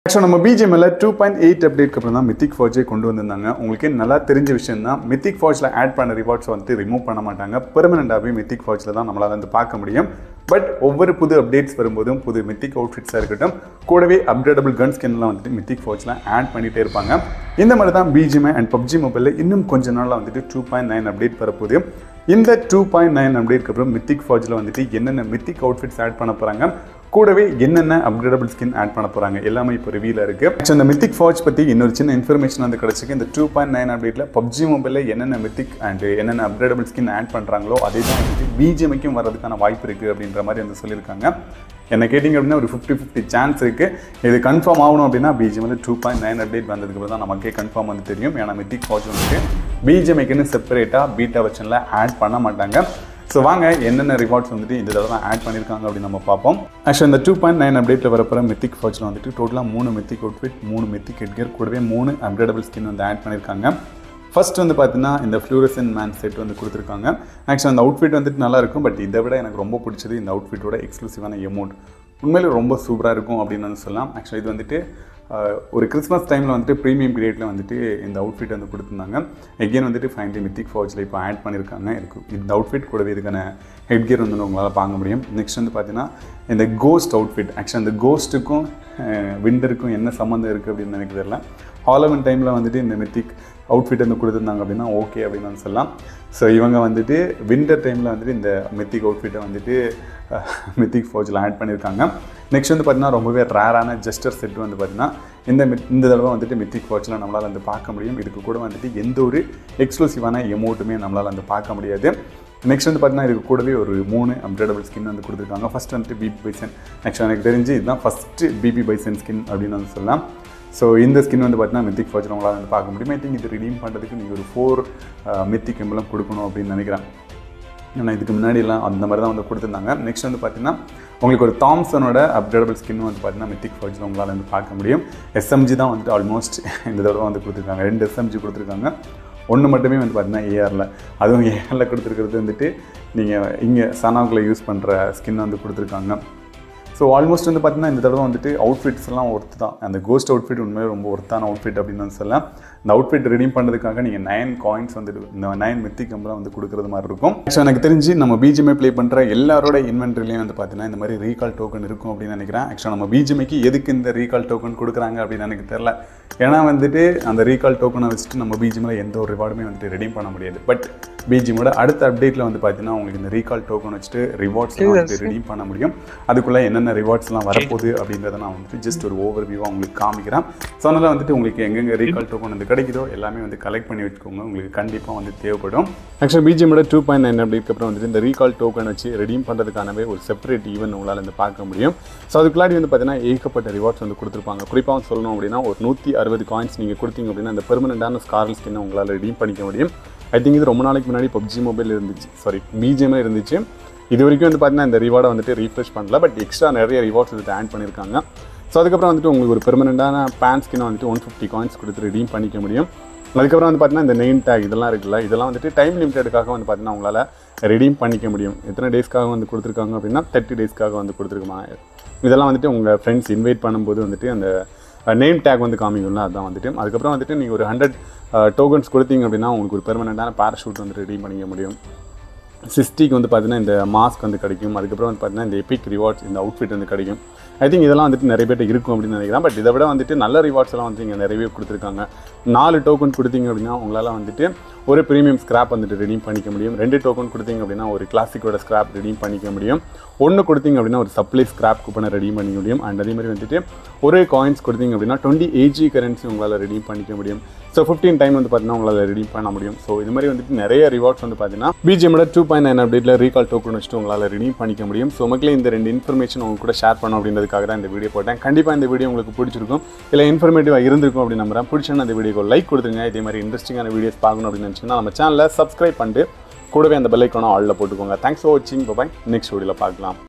so நம்ம பிஜிஎம்ல two point eight அப்டேட்க்கு அப்புறம் தான் மித்திக் ஃபார்ஜே கொண்டு வந்திருந்தாங்க உங்களுக்கு நல்லா தெரிஞ்ச விஷயம் தான் மித்திக் ஃபார்ஜில் ஆட் பண்ண ரிவார்ட்ஸ் வந்து ரிமூவ் பண்ண மாட்டாங்க பெர்மனெண்ட்டாகவே மித்திக் ஃபார்ஜில் தான் நம்மளால் வந்து பார்க்க முடியும் பட் ஒவ்வொரு புது அப்டேட்ஸ் வரும்போதும் புது மித்திக் அவுட்ஃபிட்ஸாக இருக்கட்டும் கூடவே அப்கிரேடபிள் கன் ஸ்கின்லாம் வந்துட்டு மித்திக் ஃபார்ஜில் ஆட் பண்ணிகிட்டே இருப்பாங்க இந்த மாதிரி தான் பிஜிஎம் அண்ட் பப்ஜி மொபைலில் இன்னும் கொஞ்ச நாளில் வந்துட்டு டூ பாயிண்ட் நைன் அப்டேட் வரப்போகுது இந்த டூ பாயிண்ட் நைன் அப்டேட்க்கு அப்புறம் மித்திக் ஃபார்ஜில் வந்துட்டு என்னென்ன மித்திக் அவுட்ஃபிட்ஸ் ஆட் பண்ண போகிறாங்க கூடவே என்னென்ன அப்கிரேடபிள் ஸ்கின் ஆட் பண்ண போகிறாங்க எல்லாமே இப்போ ரிவீல இருக்கு ஸோ இந்த மித்திக் ஃபார்ஜ் பற்றி இன்னொரு சின்ன இன்ஃபர்மேஷன் வந்து கிடச்சிருக்கு இந்த டூ பாயிண்ட் நைன் அப்டேட்டில் பப்ஜி மொபைலில் என்னென்ன மித்திக் அண்ட் என்னென்ன அப்கிரேடபிள் ஸ்கின் ஆட் பண்ணுறாங்களோ அதே தான் வந்துட்டு பிஜிஎம்க்கும் வரதுக்கான வாய்ப்பு இருக்குது அப்படின்ற மாதிரி வந்து சொல்லியிருக்காங்க என்ன கேட்டிங்க அப்படின்னா ஒரு ஃபிஃப்டி ஃபிஃப்டி சான்ஸ் இருக்குது இது கன்ஃபார்ம் ஆகணும் அப்படின்னா பிஜிஎம்ல டூ பாயிண்ட் நைன் அப்டேட் வந்ததுக்கு தான் நமக்கே கன்ஃபார்ம் வந்து தெரியும் ஏன்னா மித்திக் ஃபார்ஜ் வந்துட்டு பிஜிஎம்க்குன்னு செப்பரேட்டாக பீட்டா வெர்ஷனில் ஆட் பண்ண மாட்டாங்க ஸோ வாங்க என்னென்ன ரிவார்ட்ஸ் வந்துட்டு இந்த தடவை ஆட் பண்ணியிருக்காங்க அப்படின்னு நம்ம பார்ப்போம் ஆக்சுவலி இந்த டூ பாயிண்ட் நைன் அப்டேட்டில் வரப்போகிற மித்திக் ஃபார்ச்சில் வந்துட்டு டோட்டலாக மூணு மித்திக் அவுட்ஃபிட் மூணு மித்திக் ஹெட்கேர் கூடவே மூணு அப்கிரேடபிள் ஸ்கின் வந்து ஆட் பண்ணியிருக்காங்க ஃபர்ஸ்ட் வந்து பார்த்தீங்கன்னா இந்த ஃப்ளூரசன் மேன் செட் வந்து கொடுத்துருக்காங்க ஆக்சுவலி அந்த அவுட்ஃபிட் வந்துட்டு நல்லா இருக்கும் பட் இதை விட எனக்கு ரொம்ப பிடிச்சது இந்த அவுட்ஃபிட்டோட எக்ஸ்க்ளூசிவான எமௌண்ட் உண்மையிலே ரொம்ப சூப்பராக இருக்கும் அப்படின்னு வந்து சொல்லலாம் ஆக்சுவலி இது வந்துட்டு ஆஹ், ஒரு கிறிஸ்மஸ் டைமில் வந்துட்டு ப்ரீமியம் கிரேட்டில் வந்துட்டு இந்த அவுட்ஃபிட் வந்து கொடுத்துருந்தாங்க எகெயின் வந்துட்டு ஃபைனலி மித்திக் ஃபார்ஜில் இப்போ ஆட் பண்ணியிருக்காங்க எனக்கு இந்த அவுட்ஃபிட் கூடவே இதுக்கான ஹெட் கியர் வந்து உங்களால் பார்க்க முடியும் நெக்ஸ்ட் வந்து பார்த்தீங்கன்னா இந்த கோஸ்ட் அவுட்ஃபிட் ஆக்சுவலி அந்த கோஸ்ட்டுக்கும் விண்டருக்கும் என்ன சம்மந்தம் இருக்குது அப்படின்னு எனக்கு தெரியல ஹாலவன் டைமில் வந்துட்டு இந்த மித்திக் அவுட்ஃபிட் வந்து கொடுத்துருந்தாங்க அப்படின்னா ஓகே அப்படின்னு வந்து சொல்லலாம் ஸோ இவங்க வந்துட்டு வின்டர் டைமில் வந்துட்டு இந்த மித்திக் அவுட்ஃபிட்டை வந்துட்டு மித்திக் ஃபோர்ஜில் ஆட் பண்ணியிருக்காங்க நெக்ஸ்ட் வந்து பார்த்தீங்கன்னா ரொம்பவே ரேரான ஜஸ்டர் செட் வந்து பார்த்தீங்கன்னா இந்த மித் இந்த தடவை வந்துட்டு மித்திக் ஃபோர்ஜில் நம்மளால் வந்து பார்க்க முடியும் இதுக்கு கூட வந்துட்டு எந்த ஒரு எக்ஸ்க்ளூசிவான எமௌண்ட்டுமே நம்மளால் வந்து பார்க்க முடியாது நெக்ஸ்ட் வந்து பார்த்தீங்கன்னா இதுக்கு கூடவே ஒரு மூணு அப்கிரேடபிள் ஸ்கின் வந்து கொடுத்துருக்காங்க ஃபர்ஸ்ட் வந்துட்டு பிபி பைசன் ஆக்சுவலாக எனக்கு தெரிஞ்சு இதுதான் ஃபஸ்ட்டு பிபி பைசன் ஸ்கின் அப்படின்னு வந்து சொல்லலாம் ஸோ இந்த ஸ்கின் வந்து பார்த்தீங்கன்னா மித்திக் ஃபார்ச்சர் உங்களால் வந்து பார்க்க முடியும் ஐ திங்க் இது ரிடீம் பண்ணுறதுக்கு நீங்கள் ஒரு ஃபோர் மித்திக் எம்பளம் கொடுக்கணும் அப்படின்னு நினைக்கிறேன் ஏன்னா இதுக்கு முன்னாடிலாம் அந்த மாதிரி தான் வந்து கொடுத்துருந்தாங்க நெக்ஸ்ட் வந்து பார்த்தீங்கன்னா உங்களுக்கு ஒரு தாம்சனோட அப்கிரேடபிள் ஸ்கின் வந்து பார்த்தீங்கன்னா மித்திக் ஃபார்ச்சில் உங்களால் வந்து பார்க்க முடியும் எஸ்எம்ஜி தான் வந்துட்டு ஆல்மோஸ்ட் இந்த தடவை வந்து கொடுத்துருக்காங்க ரெண்டு எஸ்எம்ஜி கொடுத்துருக்காங்க ஒன்று மட்டுமே வந்து பார்த்தீங்கன்னா ஏஆரில் அதுவும் ஏஆரில் கொடுத்துருக்கிறது வந்துட்டு நீங்கள் இங்கே சனாக்குள்ளே யூஸ் பண்ணுற ஸ்கின் வந்து கொடுத்துருக்காங்க ஸோ ஆல்மோஸ்ட் வந்து பார்த்தீங்கன்னா இந்த தடவை வந்துட்டு அவுட்ஃபிட்ஸ் எல்லாம் ஒர்த்து தான் அந்த கோஸ்ட் அவுட்ஃபிட் உண்மையாக ரொம்ப ஒர்த்தான அவுட்ஃபிட் அப்படின்னு வந்து சொல்லலாம் இந்த அவுட்ஃபிட் ரெடீம் பண்ணுறதுக்காக நீங்கள் நைன் காயின்ஸ் வந்துட்டு இந்த நைன் மித்தி கம்பெலாம் வந்து கொடுக்குறது மாதிரி இருக்கும் ஸோ எனக்கு தெரிஞ்சு நம்ம பிஜிஎம்ஐ ப்ளே பண்ணுற எல்லாரோட இன்வென்ட்ரிலையும் வந்து பார்த்தீங்கன்னா இந்த மாதிரி ரீகால் டோக்கன் இருக்கும் அப்படின்னு நினைக்கிறேன் ஆக்சுவலாக நம்ம பிஜிஎம்ஐக்கு எதுக்கு இந்த ரீகால் டோக்கன் கொடுக்குறாங்க அப்படின்னு எனக்கு தெரில ஏன்னா வந்துட்டு அந்த ரீகால் டோக்கனை வச்சுட்டு நம்ம பிஜிஎம்ல எந்த ஒரு ரிவார்டுமே வந்துட்டு ரெடீம் பண்ண முடியாது பட் பிஜிஎமோட அடுத்த அப்டேட்டில் வந்து பார்த்தீங்கன்னா உங்களுக்கு இந்த ரீகால் டோக்கன் வச்சுட்டு ரிவார்ட்ஸ் வந்துட்டு ரெடீம் பண்ண முடியும் அதுக்குள்ளே என்னென்ன ரிவார்ட்ஸ்லாம் வரப்போகுது அப்படின்றத நான் வந்துட்டு ஜஸ்ட் ஒரு ஓவர் வியூவாக உங்களுக்கு காமிக்கிறேன் ஸோ அதனால் வந்துட்டு உங்களுக்கு எங்கெங்கே ரீகால் டோக்கன் வந்து கிடைக்குதோ எல்லாமே வந்து கலெக்ட் பண்ணி வச்சுக்கோங்க உங்களுக்கு கண்டிப்பாக வந்து தேவைப்படும் ஆக்சுவலாக பிஜிஎமோட டூ பாயிண்ட் நைன் அப்டேட்க்கு அப்புறம் வந்துட்டு இந்த ரீகால் டோக்கன் வச்சு ரெடீம் பண்ணுறதுக்கானவே ஒரு செப்பரேட் ஈவெண்ட் உங்களால் வந்து பார்க்க முடியும் ஸோ அதுக்குள்ளாடி வந்து பார்த்தீங்கன்னா ஏகப்பட்ட ரிவார்ட்ஸ் வந்து கொடுத்துருப்பாங்க குறிப்பாக சொல்லணும் அப்படின்னா ஒரு நூற்றி அறுபது காயின்ஸ் நீங்கள் கொடுத்தீங்க அப்படின்னா அந்த பெர்மனெண்டான ஸ்காரல் ஸ்கின்னை உங்களால் ரெடீம் பண்ணிக்க முடியும் ஐ திங்க் இது ரொம்ப நாளைக்கு முன்னாடி பப்ஜி மொபைல் இருந்துச்சு சாரி பிஜிஎம்ல இருந்துச்சு இது வரைக்கும் வந்து பார்த்தீங்கன்னா இந்த ரிவார்டை வந்துட்டு ரீஃப்ரெஷ் பண்ணல பட் எக்ஸ்ட்ரா நிறைய ரிவார்ட்ஸ் வந்துட்டு ஆட் பண்ணியிருக்காங்க ஸோ அதுக்கப்புறம் வந்துட்டு உங்களுக்கு ஒரு பெர்மனெண்டான பேன் ஸ்கினை வந்துட்டு ஒன் ஃபிஃப்டி காயின்ஸ் கொடுத்து ரெடீம் பண்ணிக்க முடியும் அதுக்கப்புறம் வந்து பார்த்தீங்கன்னா இந்த நெயின் டேக் இதெல்லாம் இருக்குல்ல இதெல்லாம் வந்துட்டு டைம் லிமிட்டடுக்காக வந்து பார்த்தீங்கன்னா உங்களால் ரெடீம் பண்ணிக்க முடியும் எத்தனை டேஸ்க்காக வந்து கொடுத்துருக்காங்க அப்படின்னா தேர்ட்டி டேஸ்க்காக வந்து கொடுத்துருக்காங்க இதெல்லாம் வந்துட்டு உங்கள் ஃப்ரெண்ட்ஸ் இன்வைட் பண்ணும்போது வந்துட்டு அந்த நேம் டேக் வந்து காமிக்கும்ல அதான் வந்துட்டு அதுக்கப்புறம் வந்துட்டு நீங்கள் ஒரு ஹண்ட்ரட் டோக்கன்ஸ் கொடுத்தீங்க அப்படின்னா உங்களுக்கு ஒரு பெர்மனெண்டான பேராஷூட் வந்து ரெடி பண்ணிக்க முடியும் சிஸ்டிக்கு வந்து பார்த்தீங்கன்னா இந்த மாஸ்க் வந்து கிடைக்கும் அதுக்கப்புறம் வந்து பார்த்தீங்கன்னா இந்த எபிக் ரிவார்ட்ஸ் இந்த அவுட்ஃபிட் வந்து கிடைக்கும் ஐ திங்க் இதெல்லாம் வந்துட்டு நிறைய பேர்ட்ட இருக்கும் அப்படின்னு நினைக்கிறேன் பட் இதை விட வந்துட்டு நல்ல ரிவார்ட்ஸ் எல்லாம் வந்து இங்கே நிறையவே கொடுத்துருக்காங்க நாலு டோக்கன் கொடுத்தீங்க அப்படின்னா உங்களால் வந்துட்டு ஒரு ப்ரீமியம் ஸ்கிராப் வந்துட்டு ரெடீம் பண்ணிக்க முடியும் ரெண்டு டோக்கன் கொடுத்தீங்க அப்படின்னா ஒரு கிளாசிக்கோட ஸ்கிராப் ரெடீம் பண்ணிக்க முடியும் ஒன்று கொடுத்தீங்க அப்படின்னா ஒரு சப்ளை ஸ்கிராப் கூப்பனை ரெடீம் பண்ணிக்க முடியும் அண்ட் அதே மாதிரி வந்துட்டு ஒரு காயின்ஸ் கொடுத்தீங்க அப்படின்னா டுவெண்ட்டி ஏஜி கரன்சி உங்களால் ரெடீம் பண்ணிக்க முடியும் ஸோ ஃபிஃப்டீன் டைம் வந்து பார்த்தீங்கன்னா உங்களால் ரெடீம் பண்ண முடியும் ஸோ இது மாதிரி வந்துட்டு நிறைய ரிவார்ட்ஸ் வந்து பார்த்தீங்கன்னா பிஜிஎமோட டூ பாயிண்ட் நைன் அப்டேட்டில் ரீகால் டோக்கன் வச்சுட்டு உங்களால் ரெடீம் பண்ணிக்க முடியும் ஸோ மக்களே இந்த ரெண்டு இன்ஃபர்மேஷன் உங்க கூட ஷேர் பண்ணணும் அப்படின்றதுக்காக தான் இந்த வீடியோ போட்டேன் கண்டிப்பாக இந்த வீடியோ உங்களுக்கு பிடிச்சிருக்கும் இல்லை இன்ஃபர்மேட்டிவாக இருந்திருக்கும் அப்படின்னு நம்புறேன் பிடிச்சா இந்த வீடியோக்கு லைக் கொடுத்துருங்க இதே மாதிரி இன்ட்ரெஸ்டிங்கான வீடியோஸ் பார்க்கணும் அப்படின்னு நினச்சிங்கன்னா நம்ம சேனலை சப்ஸ்கிரைப் பண்ணிட்டு கூடவே அந்த பெல் ஐக்கான ஆளில் போட்டுக்கோங்க தேங்க்ஸ் ஃபார் வாட்சிங் பாய் நெக்ஸ்ட் வீடியோவில் பார்க்கலாம்